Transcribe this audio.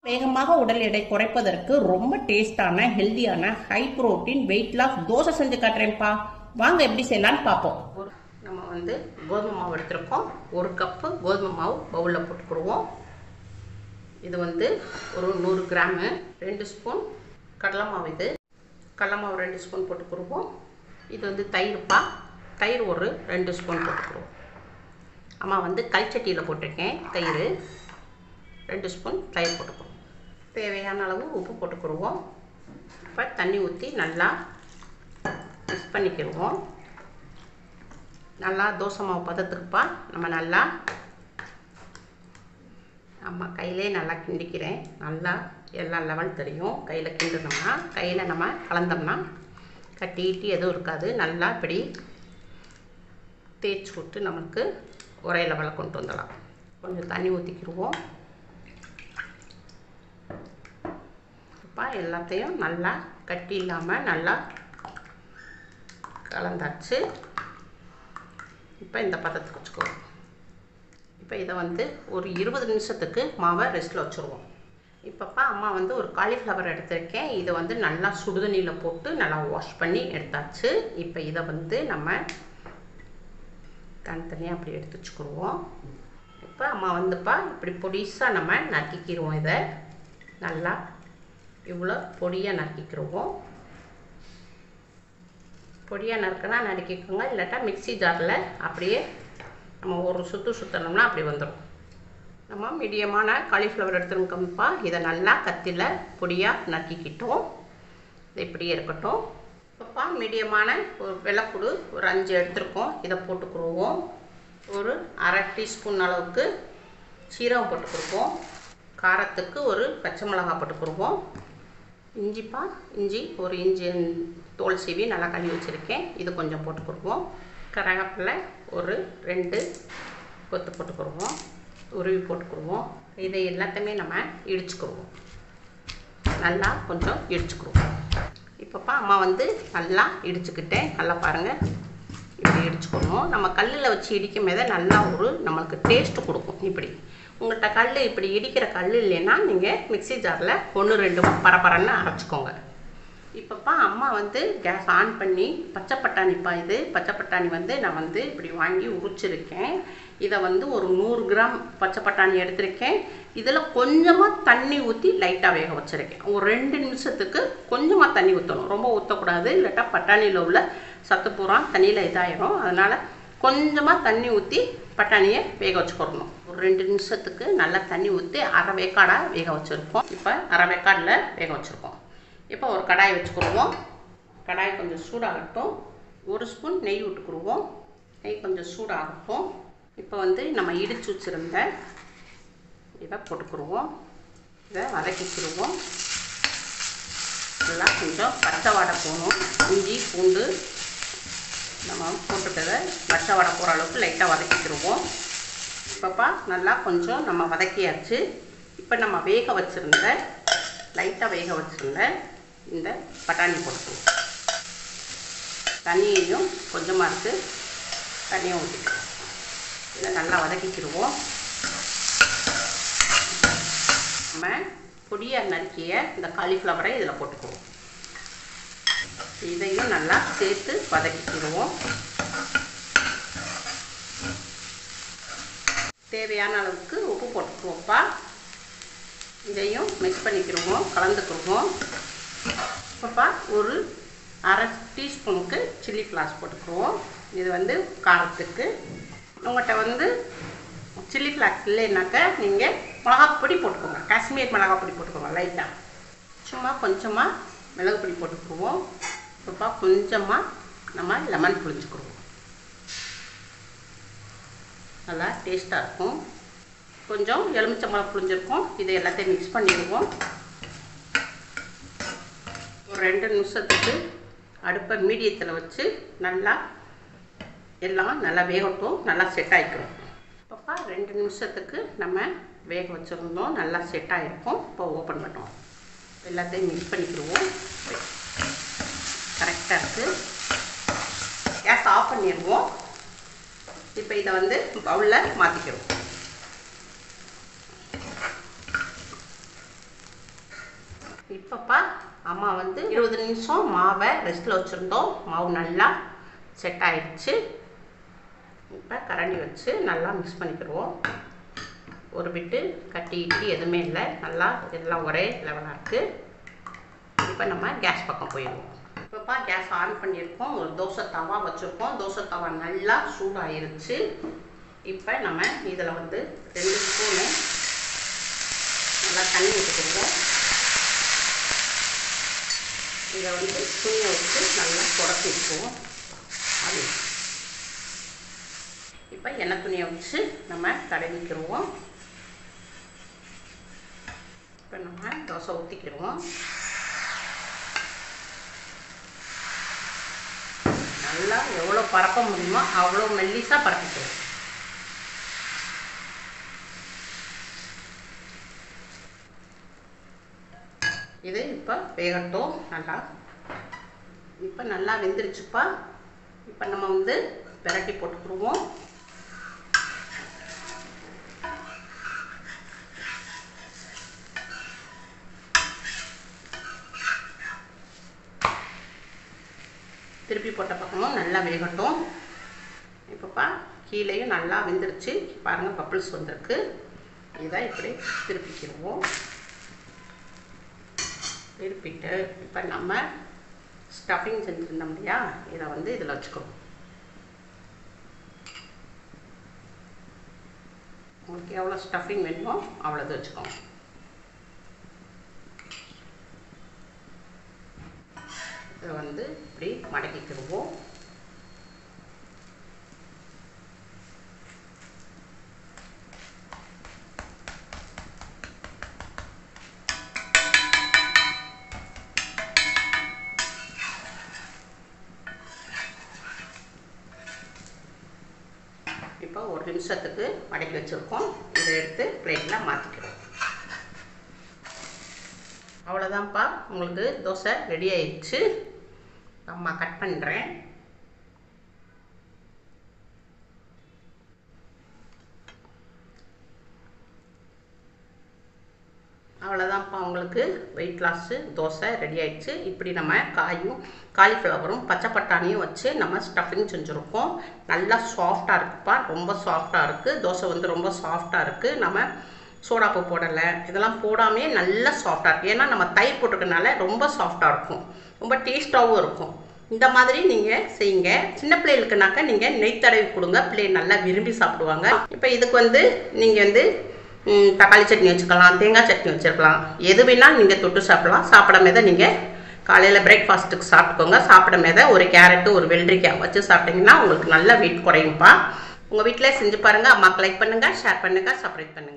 வேகமாக உடல் எடை குறைப்பதற்கு ரொம்ப டேஸ்டான ஹெல்தியான high protein weight loss dosa செஞ்சு காட்டுறேன்ப்பா வாங்க எப்படி செய்யலாம்னு பார்ப்போம் நம்ம வந்து கோதுமை மாவு எடுத்திருக்கோம் ஒரு கப்பு கோதுமை மாவு பவுலில் போட்டுக்கிடுவோம் இது வந்து ஒரு நூறு கிராமு ரெண்டு ஸ்பூன் கடலை மாவு இது கடலை மாவு ரெண்டு ஸ்பூன் போட்டுக்கிடுவோம் இது வந்து தயிர்ப்பா தயிர் ஒரு ரெண்டு ஸ்பூன் போட்டுக்கிடுவோம் அம்மா வந்து கல்ச்சட்டியில் போட்டிருக்கேன் தயிர் ரெண்டு ஸ்பூன் தயிர் போட்டுக்குவோம் தேவையான அளவு உப்பு போட்டுக்கிடுவோம் இப்போ தண்ணி ஊற்றி நல்லா மிக்ஸ் பண்ணிக்கிடுவோம் நல்லா தோசை மாவு பதத்துக்குப்பா நம்ம நல்லா அம்மா கையிலே நல்லா கிண்டிக்கிறேன் நல்லா எல்லா லெவல் தெரியும் கையில் கிண்டுனோம்னா கையில் நம்ம கலந்தோம்னா கட்டி இட்டி எதுவும் இருக்காது நல்லா இப்படி தேய்ச்சி விட்டு நமக்கு ஒரே லெவலில் கொண்டு வந்துடலாம் கொஞ்சம் தண்ணி ஊற்றிக்கிடுவோம் இப்போ எல்லாத்தையும் நல்லா கட்டி இல்லாமல் நல்லா கலந்தாச்சு இப்போ இந்த பதத்துக்கு வச்சுக்குவோம் இப்போ இதை வந்து ஒரு இருபது நிமிஷத்துக்கு மாவை ரெஸ்ட்டில் வச்சுருவோம் இப்போப்பா அம்மா வந்து ஒரு காலிஃப்ளவர் எடுத்திருக்கேன் இதை வந்து நல்லா சுடுதண்ணியில் போட்டு நல்லா வாஷ் பண்ணி எடுத்தாச்சு இப்போ இதை வந்து நம்ம தனித்தனியாக அப்படி எடுத்து வச்சுக்கிடுவோம் இப்போ அம்மா வந்துப்பா இப்படி பொடிசாக நம்ம நறுக்கிக்கிடுவோம் இதை நல்லா இவ்வளோ பொடியாக நறுக்கிக்கிடுவோம் பொடியாக நறுக்கினா நறுக்கிக்கோங்க இல்லாட்டா மிக்சி ஜாரில் அப்படியே நம்ம ஒரு சுற்று சுற்றினோம்னா அப்படி வந்துடும் நம்ம மீடியமான காலிஃப்ளவர் எடுத்துருக்கோம்ப்பா இதை நல்லா கத்தியில் பொடியாக நறுக்கிக்கிட்டோம் இது இப்படியே இருக்கட்டும் இப்போப்பா மீடியமான ஒரு வெள்ளைப்புடு ஒரு அஞ்சு எடுத்துருக்கோம் இதை போட்டுக்குருவோம் ஒரு அரை டீஸ்பூன் அளவுக்கு சீரகம் போட்டுக்கிடுவோம் காரத்துக்கு ஒரு பச்சை மிளகாய் போட்டுக்கிடுவோம் இஞ்சிப்பா இஞ்சி ஒரு இஞ்சி தோல் சீவி நல்லா கழுவி வச்சுருக்கேன் இது கொஞ்சம் போட்டுக்கிடுவோம் கரகப்பில் ஒரு ரெண்டு கொத்து போட்டுக்கிடுவோம் உருவி போட்டுக்கிடுவோம் இதை எல்லாத்தையுமே நம்ம இடிச்சுக்கிடுவோம் நல்லா கொஞ்சம் இடிச்சுக்கிடுவோம் இப்போப்பா அம்மா வந்து நல்லா இடிச்சுக்கிட்டேன் நல்லா பாருங்கள் இப்படி இடிச்சுக்கணும் நம்ம கல்லில் வச்சு இடிக்கும் போதே நல்லா ஒரு நம்மளுக்கு டேஸ்ட்டு கொடுக்கும் இப்படி உங்கள்கிட்ட கல் இப்படி இடிக்கிற கல் இல்லைன்னா நீங்கள் மிக்சி ஜாரில் ஒன்று ரெண்டு பரபரன்னு அரைச்சிக்கோங்க இப்போப்பா அம்மா வந்து கேஸ் ஆன் பண்ணி பச்சை பட்டாணிப்பா இது பச்சை பட்டாணி வந்து நான் வந்து இப்படி வாங்கி உரிச்சிருக்கேன் இதை வந்து ஒரு நூறு கிராம் பச்சை பட்டாணி எடுத்திருக்கேன் இதில் கொஞ்சமாக தண்ணி ஊற்றி லைட்டாக வேக வச்சுருக்கேன் ஒரு ரெண்டு நிமிஷத்துக்கு கொஞ்சமாக தண்ணி ஊற்றணும் ரொம்ப ஊற்றக்கூடாது இல்லாட்டா பட்டாணியில் உள்ள சத்து பூரா தண்ணியில் இதாயிரும் அதனால் கொஞ்சமாக தண்ணி ஊற்றி பட்டாணியை வேக வச்சுக்கிறணும் ஒரு ரெண்டு நிமிஷத்துக்கு நல்லா தண்ணி ஊற்றி அரை வேக்காடாக வேக வச்சுருக்கோம் இப்போ அரை வேக்காடில் வேக வச்சுருக்கோம் இப்போ ஒரு கடாய் வச்சுக்கிடுவோம் கடாய் கொஞ்சம் சூடாகட்டும் ஒரு ஸ்பூன் நெய் விட்டுக்குருவோம் நெய் கொஞ்சம் சூடாகட்டும் இப்போ வந்து நம்ம இடித்து வச்சுருந்த இதை போட்டுக்குருவோம் இதை வதக்கிக்கிடுவோம் இதெல்லாம் கொஞ்சம் பச்சை வாடை போகணும் இஞ்சி பூண்டு நம்ம போட்டுட்டதை பச்சை வடை போகிற அளவுக்கு லைட்டாக வதக்கிக்கிடுவோம் இப்போப்பா நல்லா கொஞ்சம் நம்ம வதக்கியாச்சு இப்போ நம்ம வேக வச்சுருந்த லைட்டாக வேக வச்சுருந்த இந்த பட்டாணி போட்டுக்குவோம் தண்ணியையும் கொஞ்சமாக இருக்குது தண்ணியை ஊற்றிக்குவோம் இதை நல்லா வதக்கிக்கிடுவோம் நம்ம பொடியாக நறுக்கிய இந்த காலிஃப்ளவரை இதில் போட்டுக்குவோம் இதையும் நல்லா சேர்த்து வதக்கிக்கிடுவோம் தேவையான அளவுக்கு உப்பு போட்டுக்குவோம்ப்பா இதையும் மிக்ஸ் பண்ணிக்கிடுவோம் கலந்துக்கிடுவோம் இப்போப்பா ஒரு அரை டீஸ்பூனுக்கு சில்லி ஃப்ளாஸ் போட்டுக்குருவோம் இது வந்து காரத்துக்கு உங்கள்கிட்ட வந்து சில்லி ஃப்ளாக்ஸ் இல்லைனாக்க நீங்கள் மிளகாப்பொடி போட்டுக்கோங்க காஷ்மீர் மிளகாப்பொடி போட்டுக்கோங்க லைட்டாக சும்மா கொஞ்சமாக மிளகு பொடி போட்டுக்குருவோம் இப்போப்பா கொஞ்சமாக நம்ம லெமன் புளிஞ்சுக்கிடுவோம் நல்லா டேஸ்ட்டாக இருக்கும் கொஞ்சம் எலுமிச்சம்பழம் புளிஞ்சிருக்கும் இதை எல்லாத்தையும் மிக்ஸ் பண்ணிடுவோம் ஒரு ரெண்டு நிமிஷத்துக்கு அடுப்பை மீடியத்தில் வச்சு நல்லா எல்லாம் நல்லா வேகட்டும் நல்லா செட் ஆகிக்கிறோம் இப்போப்பா ரெண்டு நிமிஷத்துக்கு நம்ம வேக வச்சுருந்தோம் நல்லா செட் ஆகிருக்கும் இப்போ ஓப்பன் பண்ணுவோம் எல்லாத்தையும் மிக்ஸ் பண்ணிக்கிடுவோம் கரெக்டாக இருக்குது கேஸ் ஆஃப் பண்ணிடுவோம் இப்போ இதை வந்து பவுலில் மாற்றிக்கிறோம் இப்போப்பா அம்மா வந்து இருபது நிமிஷம் மாவை ரெஸ்ட்டில் வச்சுருந்தோம் மாவு நல்லா செட் ஆயிடுச்சு இப்போ கரண்டி வச்சு நல்லா மிக்ஸ் பண்ணிக்கிடுவோம் ஒரு பிட்டு கட்டி இட்டி எதுவுமே இல்லை நல்லா எல்லாம் ஒரே லெவலாக இருக்குது இப்போ நம்ம கேஸ் பக்கம் போயிடுவோம் இப்போப்பா கேஸ் ஆன் பண்ணியிருக்கோம் ஒரு தோசை தவா வச்சுருக்கோம் தோசை தவா நல்லா சூடாயிருச்சு இப்போ நம்ம இதில் வந்து ரெண்டு ஸ்பூனு நல்லா தண்ணி ஊற்றிக்கிடுவோம் இதை வந்து துணியை வச்சு நல்லா புடச்சி வச்சுக்குவோம் அது இப்போ எண்ணெய் துணியை வச்சு நம்ம தடவிக்கிடுவோம் இப்போ நம்ம தோசை ஊற்றிக்கிடுவோம் நல்லா எவ்வளோ பரப்ப முடியுமோ அவ்வளோ மெல்லிஸாக பரப்பிக்கிறோம் இது இப்போ வேகட்டும் நல்லா இப்போ நல்லா வெந்துருச்சுப்பா இப்போ நம்ம வந்து விரட்டி போட்டுக்கிடுவோம் திருப்பி போட்ட பக்கமும் நல்லா வேகட்டும் இப்போப்பா கீழேயும் நல்லா வெந்துருச்சு பாருங்கள் பப்பிள்ஸ் வந்திருக்கு இதை இப்படி திருப்பிக்கிடுவோம் திருப்பிட்டு இப்போ நம்ம ஸ்டஃபிங் செஞ்சுருந்தோம் இல்லையா இதை வந்து இதில் வச்சுக்கணும் உங்களுக்கு எவ்வளோ ஸ்டஃபிங் வேணுமோ அவ்வளோது வச்சுக்கோங்க இதை வந்து இப்படி மடக்கிக்கிடுவோம் இப்போ ஒரு நிமிஷத்துக்கு மடக்கி வச்சுருக்கோம் இதை எடுத்து பிளேட்டில் மாற்றிக்கிறோம் அவ்வளோதான்ப்பா உங்களுக்கு தோசை ரெடி ஆயிடுச்சு அம்மா கட் பண்ணுறேன் அவ்வளோதான்ப்பா உங்களுக்கு வெயிட் லாஸு தோசை ரெடி ஆயிடுச்சு இப்படி நம்ம காயும் காலிஃப்ளவரும் பச்சை பட்டாணியும் வச்சு நம்ம ஸ்டஃபிங் செஞ்சுருக்கோம் நல்லா சாஃப்டாக இருக்குப்பா ரொம்ப சாஃப்டாக இருக்குது தோசை வந்து ரொம்ப சாஃப்டாக இருக்குது நம்ம சோடாப்பு போடலை இதெல்லாம் போடாமே நல்லா சாஃப்டாக இருக்குது ஏன்னா நம்ம தயிர் போட்டிருக்கனால ரொம்ப சாஃப்டாக இருக்கும் ரொம்ப டேஸ்ட்டாகவும் இருக்கும் இந்த மாதிரி நீங்கள் செய்யுங்க சின்ன பிள்ளைகளுக்குனாக்கா நீங்கள் நெய் தடவி கொடுங்க பிள்ளை நல்லா விரும்பி சாப்பிடுவாங்க இப்போ இதுக்கு வந்து நீங்கள் வந்து ம், தக்காளி சட்னி வச்சுக்கலாம் தேங்காய் சட்னி வச்சுருக்கலாம் எது வேணாலும் நீங்கள் தொட்டு சாப்பிடலாம் சாப்பிடாம தான் நீங்கள் காலையில் பிரேக்ஃபாஸ்ட்டுக்கு சாப்பிட்டுக்கோங்க சாப்பிடாம தான் ஒரு கேரட்டு ஒரு வெள்ளரிக்காய் வச்சு சாப்பிட்டீங்கன்னா உங்களுக்கு நல்ல வெயிட் குறையும்ப்பா உங்கள் வீட்டில் செஞ்சு பாருங்கள் அம்மாக்கு லைக் பண்ணுங்கள் ஷேர் பண்ணுங்கள் சப்ஸ்கிரைப் பண்ணுங்கள்